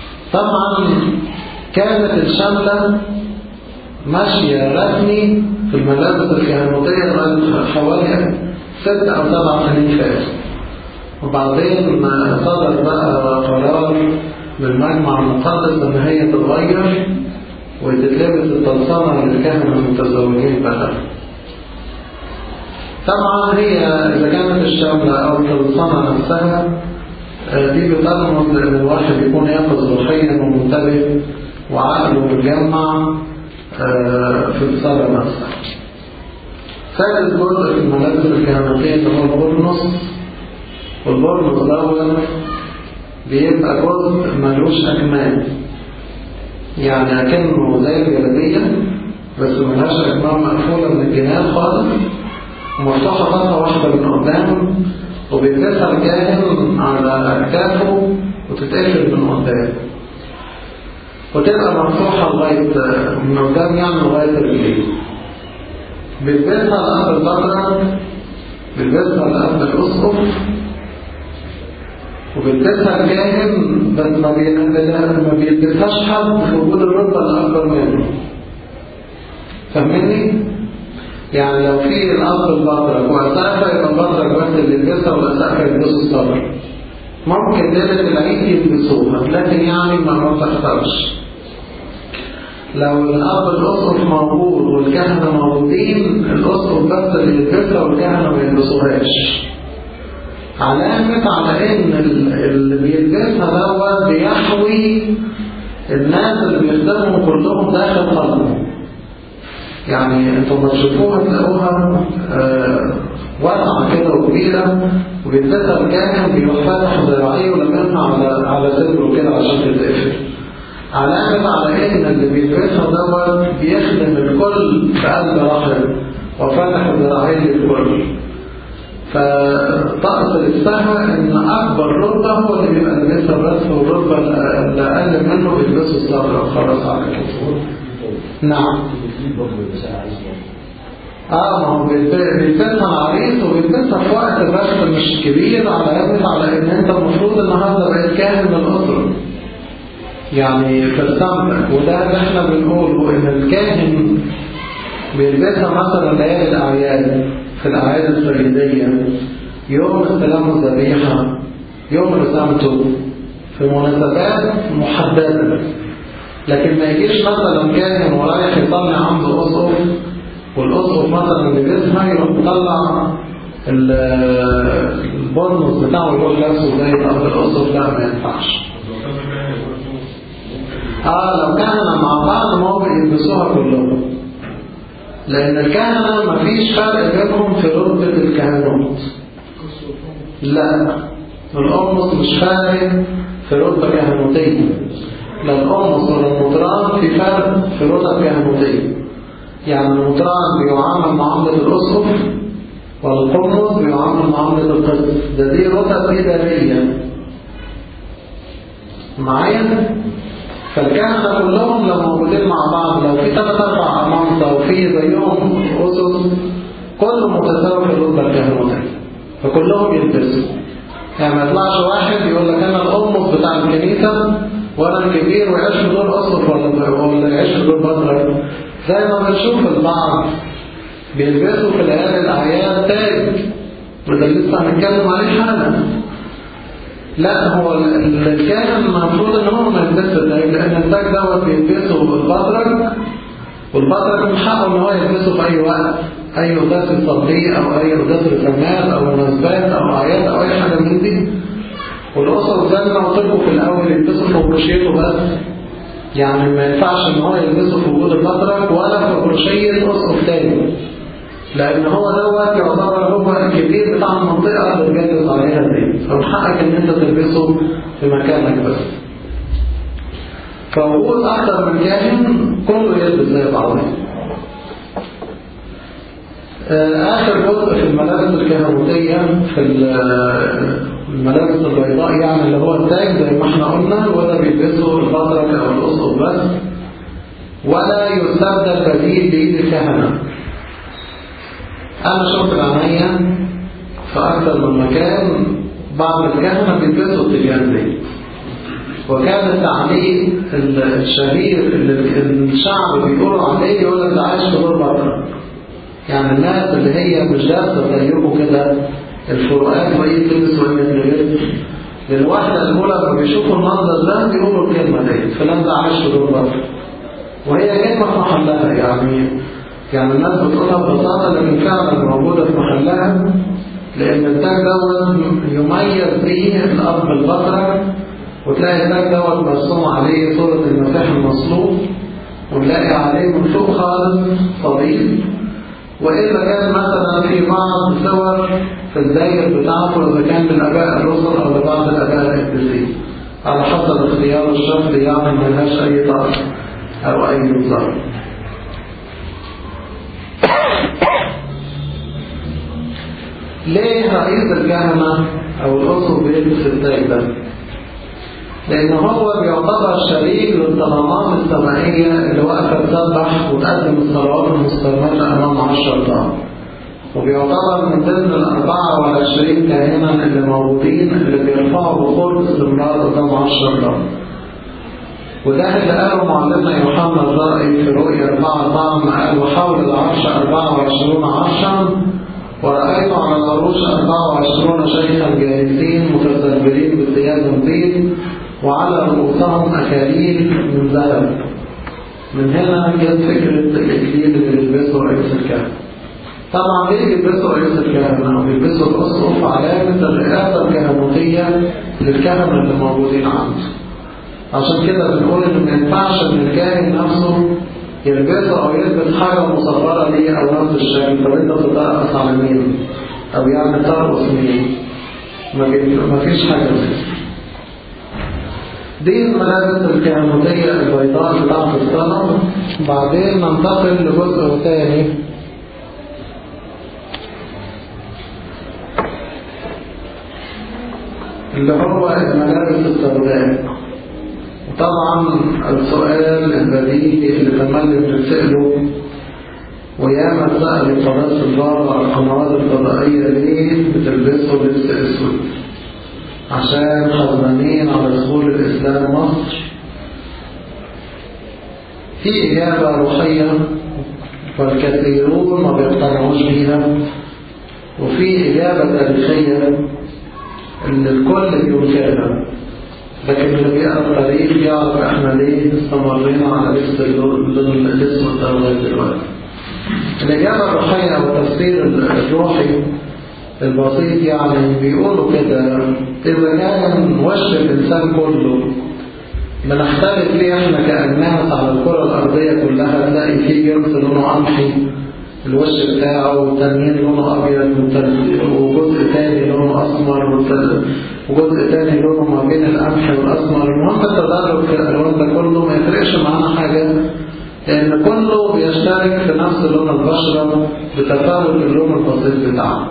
[SPEAKER 1] طبعا كانت الشملة ماشية رسمي في الملابس الكهنوتية لغاية حوالي ست أو سبع سنين فاتوا وبعدين صدر بقى قرار من المجمع المقدس إن هي تتغير وتتلبس الطلسانة للكهنة المتزوجين بقى طبعا هي إذا كانت الشاملة أو الطلسانة نفسها دي بترمز إن الواحد يكون يقظ روحيا ومنتبه وعقله متجمع في الصلاة نفسها. ثالث جزء في الملابس الكهنوتية اللي هو البرنس والبرنس دوت بيبقى جزء ملوش أكمام يعني أكنه زي الجلابية بس ملهاش أكمام مقفولة من الجناب خالص ومفتوحة فترة واحدة من قدام وبيتلبسها الكاهن على أكتافه وتتقفل من قدام وتبقى مفتوحة لغاية من قدام يعني لغاية الرجلين بيلبسها الأب البقرة بيلبسها الأب الأسقف وبيلبسها الكاهن بس ما بيلبسهاش حد في وجود الرتبة الأكبر منه فاهمني؟ يعني لو في الأب البطرك وأسقفة يبقى البطرك بس اللي يلبسها والأسقفة يلبسوا الصبر ممكن ليلة العيد يلبسوها لكن يعني ما بتحصلش لو الأب الأسقف موجود والكهنة موجودين الأسقف بس اللي يلبسها والكهنة ما يلبسوهاش علامة على إن اللي بيلبسها دوت بيحوي الناس اللي بيخدموا كلهم داخل قلبه يعني انتم ما تشوفوها تلاقوها آه واسعة كده وكبيرة وبيتلبسها الكاهن بيروح فاتح ذراعيه ولمنها على على صدره كده عشان تتقفل علامة على ان اللي بيلبسها دوت بيخدم الكل بقلب رحم وفتح ذراعيه للكل فطقس لبسها ان اكبر رتبة هو اللي بيبقى لابسها بس والرتبة اللي اقل منه بيلبسوا الصدر خلاص على كده نعم اه ما هو بيلبسها العريس وبيلبسها في وقت بس مش كبير على يد على ان انت المفروض النهارده بقيت كاهن من الاسره يعني في السمع وده اللي احنا بنقوله ان الكاهن بيلبسها مثلا ليالي الاعياد في الاعياد السيديه يوم استلام الذبيحه يوم رسامته في مناسبات محدده لكن ما يجيش مثلا كاهن ورايح يطلع عنده اسقف والاسقف مثلا اللي بيسمع يروح مطلع البرنس بتاعه يروح لابسه زي الاب الاسقف لا ما ينفعش اه لو كهنة مع بعض ممكن يلبسوها كلهم لان الكهنة مفيش فرق بينهم في رتبة الكهنوت لا الأمس مش فارق في رتبة كهنوتية لا الأمس ولا المطران في فرق في رتب كهنوتية يعني المطران بيعامل معاملة الأسقف والقمص بيعامل معاملة القدس ده دي رتب إدارية معايا فالكهنة كلهم لو موجودين مع بعض لو في ثلاث أربع أمانطة وفي زيهم أسس كله متساوي في الرتبة الكهنوتية فكلهم يلبسوا يعني ما يطلعش واحد يقول لك أنا الأمس بتاع الكنيسة وأنا الكبير ويعيش في دور أسقف ولا ولا يعيش في دور بطرك زي ما بنشوف البعض بيلبسوا في ليالي الأعياد تاج وده لسه هنتكلم عليه حالا لا هو الكاهن المفروض ان هو ما يلبسش التاج لان التاج دوت بيلبسه البطرك والبطرك من حقه ان هو يلبسه في اي وقت اي قداس الصديق او اي قداس الرماد او مناسبات او اعياد او اي حاجه من دي والاسر زي ما قلت لكم في الاول يلبسوا في بروشيته بس يعني ما ينفعش ان هو يلبسه في وجود البطرك ولا في بروشيه اسقف تاني لأن هو دوت يعتبر هو الكبير بتاع المنطقة اللي بيجلس عليها دي فمن حقك إن أنت تلبسه في مكانك بس فوجود أكثر من كاهن كله يلبس زي بعضه آخر جزء في الملابس الكهنوتية في الملابس البيضاء يعني اللي هو التاج زي ما احنا قلنا ولا بيلبسه البطرك أو الأسقف بس ولا يستبدل بديل بإيد الكهنة أنا شفت العمية في أكثر من مكان بعض الكهنة بيلبسوا التليان دي وكان التعليق الشهير اللي الشعب بيقولوا عليه يقول لك ده عايش في دور بطرك يعني الناس اللي هي مش دارسة زيكم كده الفروقات وإيه تلبس وإيه تلبس للواحدة الأولى لما بيشوفوا المنظر ده بيقولوا الكلمة دي فلان ده عايش في دور بطل وهي كلمة في محلها يعني يعني الناس بتقولها ببساطة لكن فعلا موجودة في محلها لأن التاج دوت يميز به الأب البصرة وتلاقي التاج دوت مرسوم عليه صورة المسيح المصلوب ونلاقي عليه من فوق خالص صليب وإذا كان مثلا في بعض صور في الداير بتاعته إذا كان للآباء الرسل أو لبعض الآباء القديسين على حسب اختيار الشخص يعني ملهاش أي طرف أو أي نظام ليه رئيس الكهنة أو الأسر بيلبس التاج ده؟ لأن هو بيعتبر شريك للطلبات السمائية اللي واقفة تسبح وتقدم الصلوات المستمرة أمام عشر الله وبيعتبر من ضمن الأربعة والعشرين كاهنا اللي موجودين اللي بيرفعوا بخور باستمرار قدام عشر الله وده اللي قاله معلمنا يوحنا الرائي في رؤيا 4 4 ما قال وحول العرش 24 عرشا ورأيت على العروش 24 شيخا جالسين متزربلين بثياب بيض وعلى رؤوسهم أكاليل من ذهب من هنا جت فكرة الإكليل اللي بيلبسه رئيس الكهنة طبعا ليه بيلبسوا رئيس الكهنة وبيلبسوا الأسقف علامة الرئاسة الكهنوتية للكهنة اللي موجودين عنده عشان كده بنقول إن ما ينفعش إن الكاهن نفسه يلبسه أو يلبس حاجة مصغرة ليه أو نفس الشكل طب أنت بترقص على مين؟ أو يعني ترقص مين؟ ما فيش حاجة زي دي الملابس الكهنوتية البيضاء بتاعت الصلاة بعدين ننتقل لجزء ثاني اللي هو الملابس السوداء طبعا السؤال البديهي اللي تملي بتسأله وياما سأل قناة البار على القنوات الفضائية ليه بتلبسوا لبس اسود عشان حزنانين على دخول الإسلام مصر في إجابة روحية والكثيرون ما بيقتنعوش بيها وفي إجابة تاريخية اللي الكل بينكرها لكن اللي بيقرا التاريخ يعرف احنا ليه استمرينا على لبس اللون الاسود ده لغايه دلوقتي. الإجابة الروحية أو التفسير الروحي البسيط يعني بيقولوا كده إذا كان وش الإنسان كله بنختلف ليه احنا كأناس على الكرة الأرضية كلها تلاقي فيه جنس لونه قمحي الوش بتاعه والتانيين لونه أبيض وجزء تاني لونه أسمر وجزء تاني لونه ما بين القمح والأسمر المهم التدرج في الألوان ده كله ما يفرقش معانا حاجة لأن كله بيشترك في نفس لون البشرة بتفاوت اللون البسيط بتاعه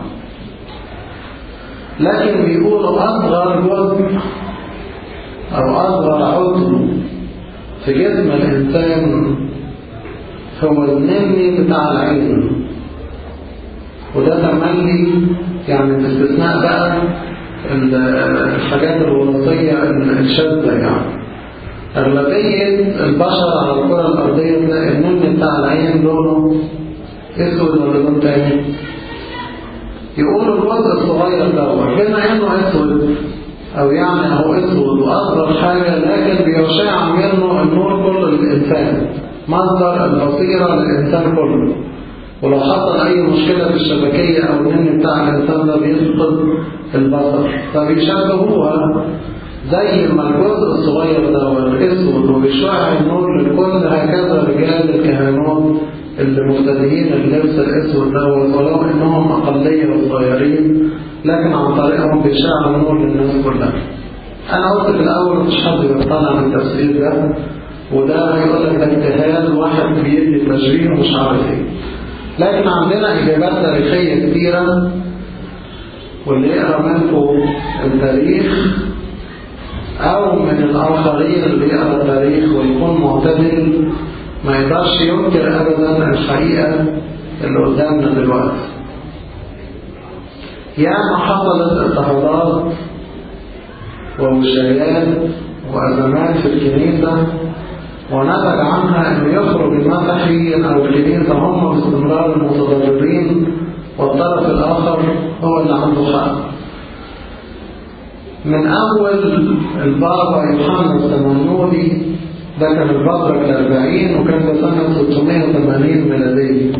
[SPEAKER 1] لكن بيقولوا أصغر جزء أو أصغر عضو في جسم الإنسان هو النمي بتاع العين وده تملي يعني باستثناء بقى الحاجات الوراثية الشاذة يعني أغلبية البشر على الكرة الأرضية تلاقي النمي بتاع العين لونه أسود ولا لون تاني يقولوا الجزء الصغير دوت بما انه اسود او يعني هو اسود واصغر حاجه لكن بيشع منه النور كله للانسان مصدر البصيره للانسان كله ولو حصل اي مشكله في الشبكيه او النمي بتاع الانسان ده بيفقد البصر فبيشبهوها زي ما الجزء الصغير دوت اسود وبيشع النور للكل هكذا رجال الكهنوت اللي مبتدئين اللبس الاسود دوت ولو انهم اقليه وصغيرين لكن عن طريقهم بيشع النور للناس كلها. انا قلت في الاول مفيش حد بيقتنع بالتفسير ده وده هيقول لك ده اجتهاد واحد بيدي تشريح ومش عارف ايه. لكن عندنا اجابات تاريخيه كتيره واللي يقرا منكم التاريخ او من الاخرين اللي يقرا التاريخ ويكون معتدل ما يقدرش ينكر ابدا الحقيقه اللي قدامنا دلوقتي ياما حصلت اضطهادات ووشايات وازمات في الكنيسه ونتج عنها انه يخرج المسيحيين أو الكنيسة هم باستمرار المتضررين والطرف الآخر هو اللي عنده حق من أول البابا يوحنا السمنولي ده كان البطرك الأربعين وكان ده سنة 680 ميلادية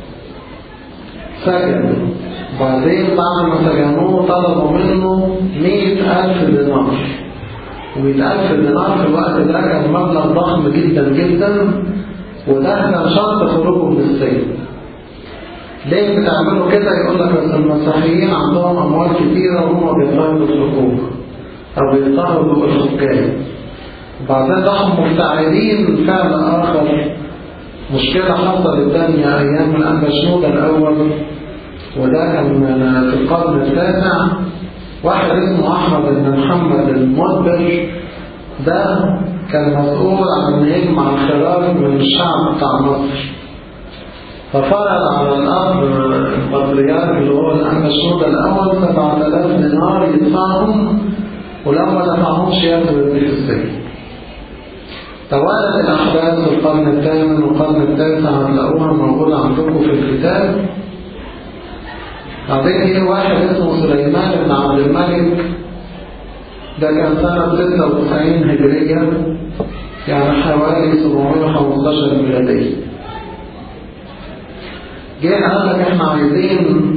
[SPEAKER 1] سجن بعدين بعد ما سجنوه طلبوا منه مئة ألف دينار ومئة ألف دينار في الوقت ده كان مبلغ ضخم جدا جدا وده كان شرط خروجه من السجن ليه بتعملوا كده يقول لك بس المسيحيين عندهم أموال كتيرة وهم بيضطهدوا الحقوق أو بيضطهدوا الحكام بعدين راحوا مفتعلين فعل آخر مشكلة حصلت تانية أيام الأنبا شنودة الأول وده كان في القرن التاسع واحد اسمه أحمد بن محمد المدبر ده كان مسؤول عن أن يجمع الخراج من الشعب بتاع مصر ففرض على الأب البطريرك اللي هو الأنبا شنودة الأول 7000 دينار يدفعهم ولو ما دفعهمش ياخدوا في السجن توالت الأحداث في القرن الثامن والقرن التاسع هتلاقوها موجودة عندكم في الكتاب بعدين جه واحد اسمه سليمان بن عبد الملك ده كان سنة 96 هجرية يعني حوالي 715 ميلادية جه قال لك احنا عايزين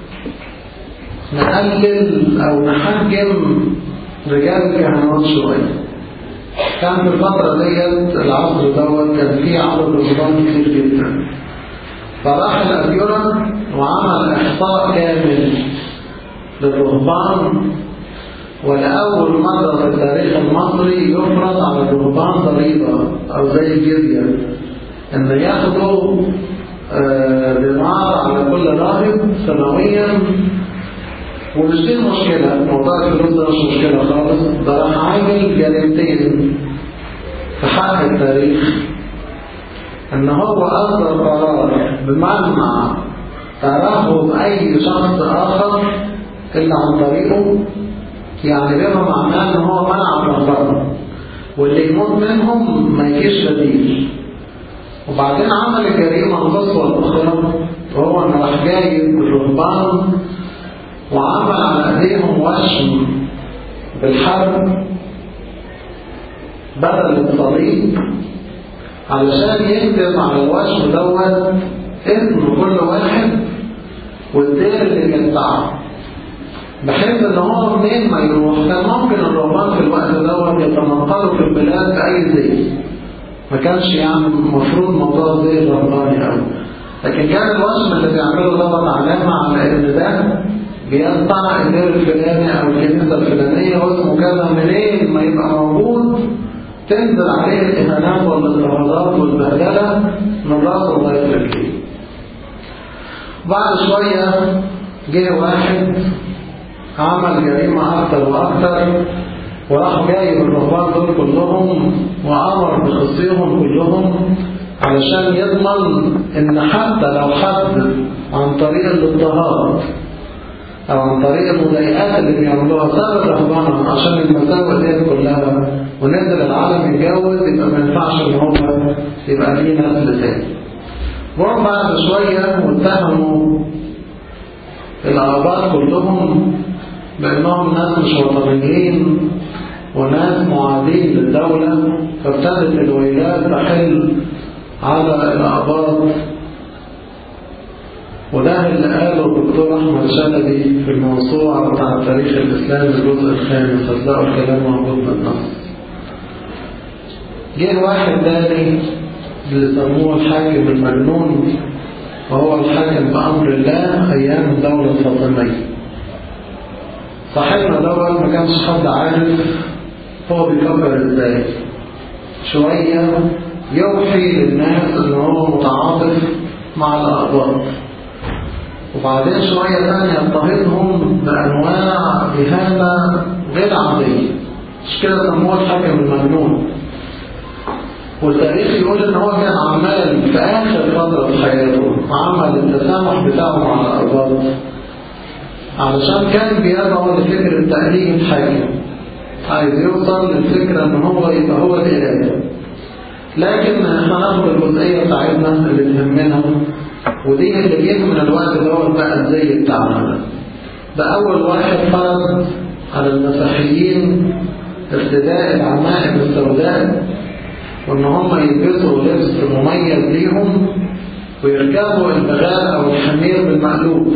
[SPEAKER 1] نقلل او نحجم رجال الكهنوت شويه كان في الفترة ديت العصر دوت كان فيه عدد رهبان كتير جدا فراح الأبيرة وعمل إحصاء كامل للرهبان ولأول مرة في التاريخ المصري يفرض على الرهبان ضريبة أو زي الجزية إن ياخدوا دينار على كل راهب سنويا ومش دي المشكلة موضوع الفلوس ده مش مشكلة خالص ده راح عامل جريمتين في حق التاريخ ان هو اصدر قرار بمنع ترهب اي شخص اخر الا عن طريقه يعني بما معناه ان هو منع الرهبنه واللي يموت منهم ما يجيش بديل وبعدين عمل الجريمة القصوى الأخرى وهو أنه راح جايب الرهبان وعمل على ايديهم وشم بالحرب بدل الصليب علشان يكتب على الوشم دوت اسم كل واحد والدير اللي بيتبعه بحيث ان هو منين ما يروح كان ممكن الرهبان في الوقت دوت يتنقلوا في البلاد باي زي ما كانش يعني المفروض موضوع زي الرهباني قوي لكن كان الوشم اللي بيعمله دوت علامه على ان ده بيقطع الدير الفلاني او الكنيسه الفلانيه واسمه كذا منين ما يبقى موجود تنزل عليه الاهانات والاضطهادات والبهدله من راسه لغايه رجليه. بعد شويه جه واحد عمل جريمه اكتر واكتر وراح جايب الرهبان دول كلهم وامر بخصيهم كلهم علشان يضمن ان حتى لو حد عن طريق الاضطهاد او عن طريق المضايقات اللي بيعملوها سبب رهبانهم عشان المساوئ دي كلها ونزل العالم يتجوز يبقى ما ينفعش ان هو يبقى ليه نسل تاني وهم بعد شويه واتهموا الاباء كلهم بانهم ناس مش وطنيين وناس معادين للدولة فابتدت الويلات تحل على الأعباط وده اللي قاله الدكتور أحمد شلبي في الموسوعة بتاع التاريخ الإسلامي الجزء الخامس هتلاقوا الكلام موجود بالنص. جه واحد تاني اللي سموه الحاكم المجنون وهو الحاكم بأمر الله أيام الدولة الفاطمية. صاحبنا دوت ما كانش حد عارف هو بيفكر ازاي. شوية يوحي للناس ان هو متعاطف مع الأقباط. وبعدين شوية ثانية يضطهدهم بأنواع إهانة غير عادية مش كده سموه الحاكم المجنون والتاريخ يقول إن هو كان عمال في آخر فترة في حياته عمل التسامح بتاعه مع الأرباط علشان كان بيدعو لفكرة تأليه الحاكم عايز يوصل للفكرة إن هو يبقى هو الإله لكن هناخد الجزئية بتاعت بتاعتنا اللي تهمنا ودي اللي جه من الوقت دوت بقى الزي بتاعنا ده ده أول واحد فرض على المسيحيين ارتداء العمائم السوداء وإن هم يلبسوا لبس مميز ليهم ويركبوا البغال أو الحمير بالمقلوب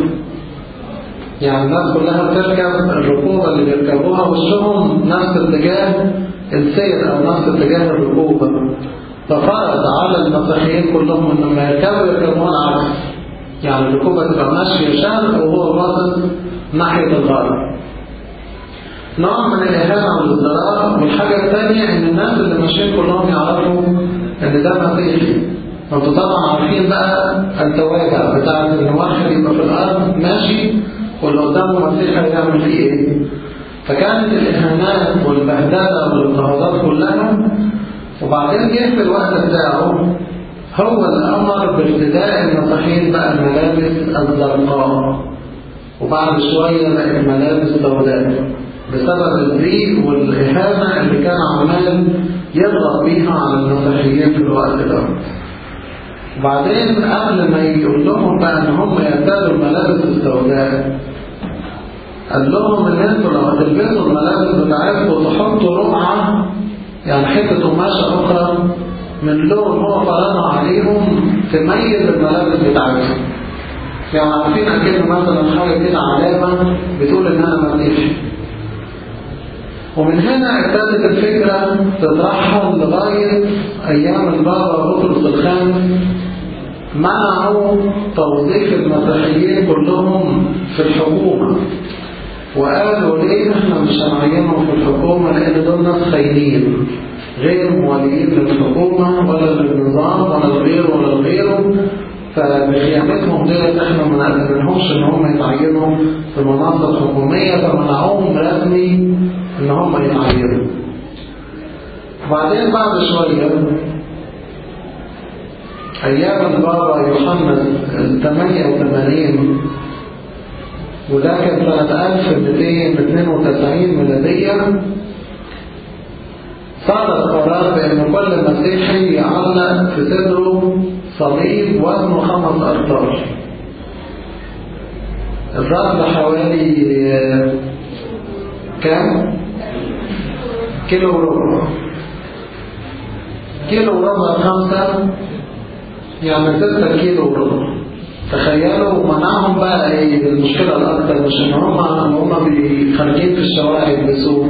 [SPEAKER 1] يعني الناس كلها بتركب الركوبة اللي بيركبوها وشهم نفس اتجاه السير أو نفس اتجاه الركوبة ففرض على المسيحيين كلهم إن لما يركبوا يركبوها العكس يعني الركوبة تبقى ماشية شرق وهو باصص ناحية الغرب نوع من الإهانة والازدراء والحاجة الثانية إن الناس اللي ماشيين كلهم يعرفوا إن ده مسيحي وانتوا طبعا عارفين بقى التوابع بتاعت إن واحد يبقى في الأرض ماشي واللي قدامه مسيحي هيعمل فيه إيه فكانت الإهانات والبهدلة والاضطهادات كلها وبعدين جه في الوقت بتاعه هو الأمر بارتداء المسيحيين بقى الملابس الزرقاء وبعد شوية بقت الملابس سوداء بسبب الضيق والإهانة اللي كان عمال يضغط بيها على المسيحيين في الوقت ده وبعدين قبل ما يقول لهم بقى ان هم يرتدوا الملابس السوداء قال لهم ان انتوا لو هتلبسوا الملابس بتاعتكم تحطوا رقعه يعني حته قماشه اخرى من لون هو فرضها عليهم تميز الملابس بتاعتهم يعني عارفين اكيد مثلا حاجه كده علامه بتقول ان انا مسيحي ومن هنا ابتدت الفكرة تترحل لغاية أيام البابا بطرس الخامس منعوا توظيف المسيحيين كلهم في الحكومة وقالوا ليه احنا مش هنعينهم في الحكومة لأن دول ناس خاينين غير مواليين للحكومة ولا للنظام ولا لغيره ولا لغيره فبخيانتهم ديت احنا ما نقدرهمش ان هم يتعينوا في مناصب حكومية فمنعوهم رسمي ان هم يتعينوا وبعدين بعد شوية ايام البابا يوحنا ال 88 وده كان سنة 1292 ميلادية صدر قرار بأن كل مسيحي يعلق في صدره صليب وزنه خمس أرطال الرأس حوالي كام؟ كيلو وربع كيلو وربع خمسة يعني ستة كيلو وربع تخيلوا منعهم بقى ايه المشكلة الأكثر مش ان هم هم خارجين في الشوارع يلبسوه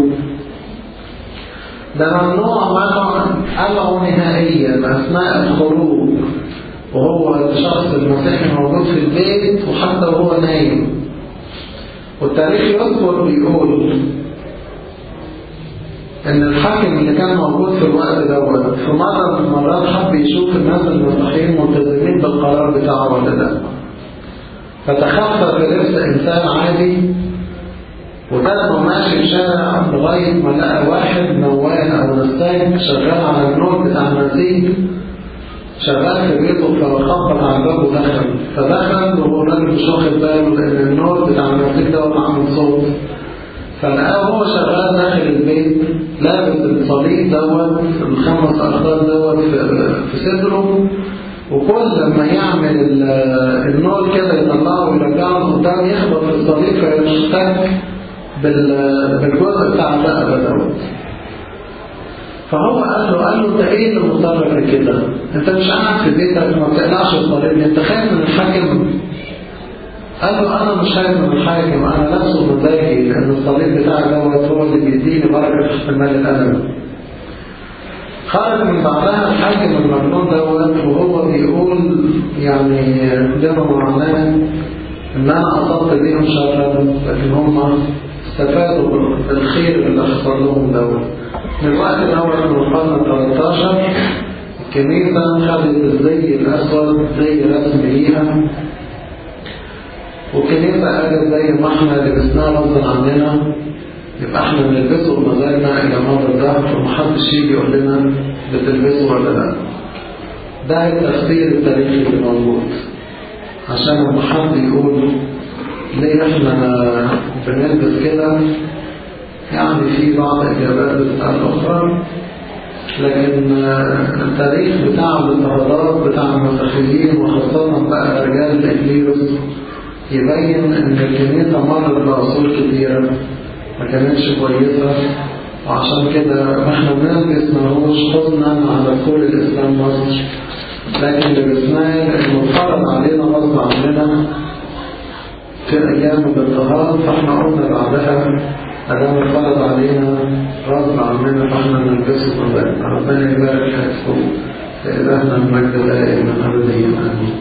[SPEAKER 1] ده ممنوع منعهم قلعوا نهائيا أثناء الخروج وهو الشخص المسيحي موجود في البيت وحتى وهو نايم والتاريخ يذكر بيقول ان الحاكم اللي كان موجود في الوقت دوت في مرة من المرات حب يشوف الناس المسيحيين ملتزمين بالقرار بتاعه ولا لا فتخفى في لبس انسان عادي وكان ماشي في شارع لغاية ما لقى واحد نوال أو نساج شغال على النور بتاع المزيج شغال في بيته فخبط على الباب ودخل فدخل وهو الراجل مش واخد باله لأن النور بتاع المزيج دوت عامل صوت فلقاه هو شغال داخل البيت لابس الصليب دوت الخمس أخطار دوت في صدره وكل لما يعمل النور كده يطلعه ويرجعه لقدام يخبط في الصليب فيشتك بالجزء بتاع الرقبة دوت فهو قال له قال له انت ايه اللي مضطر لكده؟ انت مش قاعد في بيتك ما بتقلعش الصليب انت خايف من الحاكم قال له انا مش خايف من الحاكم انا لابسه مزاجي لان الصليب بتاعي دوت هو اللي بيديني بركه احتمال الالم خرج من بعدها الحاكم المجنون دوت وهو بيقول يعني لما معناه ان انا اصبت بيهم شرا لكن هم استفادوا بالخير اللي حصل لهم دوت من الوقت دوت من القرن 13 الكنيسة خدت الزي الأسود زي رسم ليها والكنيسة قالت زي ما احنا لبسناه غصب عننا يبقى احنا بنلبسه بمزاجنا إلى مدى الدهر ومحدش يجي يقول لنا بتلبسه ولا لا ده التفسير التاريخي اللي موجود عشان لما حد يقول ليه احنا بنلبس كده يعني في بعض الإجابات بتاع الأخرى لكن التاريخ بتاع الاضطهادات بتاع المسيحيين وخاصة بقى رجال الإكليروس يبين إن الكنيسة مرت بعصور كتيرة ما كانتش كويسة وعشان كده احنا الناس بيسمعوش حزنا على دخول الإسلام مصر لكن اللي بيسمعنا إنه فرض علينا غصب عننا في أيام الاضطهاد فاحنا قلنا بعدها أدام فرض علينا غصب عننا فاحنا نلبسه ربنا يبارك حيث إلهنا المجد دائما أبديا آمين